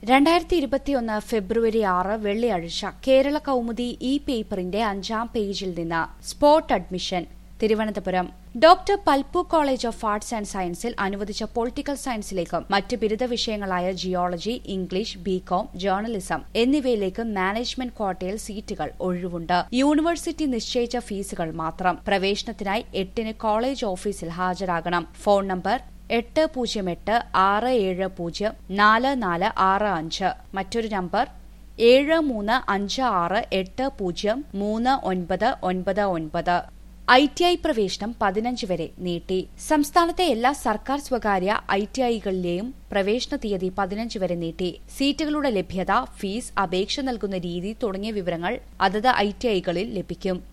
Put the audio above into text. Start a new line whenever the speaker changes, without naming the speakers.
രണ്ടായിരത്തി ഇരുപത്തിയൊന്ന് ഫെബ്രുവരി ആറ് വെള്ളിയാഴ്ച കേരള കൗമുദി ഈ പേപ്പറിന്റെ അഞ്ചാം പേജിൽ നിന്ന് spot admission Thiruvananthapuram doctor Palpu college of arts and സയൻസിൽ അനുവദിച്ച പൊളിറ്റിക്കൽ സയൻസിലേക്കും മറ്റ് ബിരുദ വിഷയങ്ങളായ ജിയോളജി ഇംഗ്ലീഷ് ബികോം ജേർണലിസം എന്നിവയിലേക്കും മാനേജ്മെന്റ് ക്വാട്ടയിൽ സീറ്റുകൾ ഒഴിവുണ്ട് യൂണിവേഴ്സിറ്റി നിശ്ചയിച്ച ഫീസുകൾ മാത്രം പ്രവേശനത്തിനായി എട്ടിന് കോളേജ് ഓഫീസിൽ ഹാജരാകണം ഫോൺ നമ്പർ എട്ട് പൂജ്യം എട്ട് ആറ് ഏഴ് പൂജ്യം നാല് നാല് ആറ് അഞ്ച് മറ്റൊരു നമ്പർ ഏഴ് മൂന്ന് അഞ്ച് ആറ് എട്ട് പൂജ്യം മൂന്ന് ഒൻപത് ഒൻപത് ഒൻപത് ഐ ടി ഐ പ്രവേശനം പതിനഞ്ച് വരെ നീട്ടി സംസ്ഥാനത്തെ എല്ലാ സർക്കാർ സ്വകാര്യ ഐ ടി ഐകളിലെയും പ്രവേശന തീയതി പതിനഞ്ച് വരെ നീട്ടി സീറ്റുകളുടെ ലഭ്യത ഫീസ് അപേക്ഷ നൽകുന്ന രീതി തുടങ്ങിയ വിവരങ്ങൾ അതത് ഐ ടി ഐകളിൽ ലഭിക്കും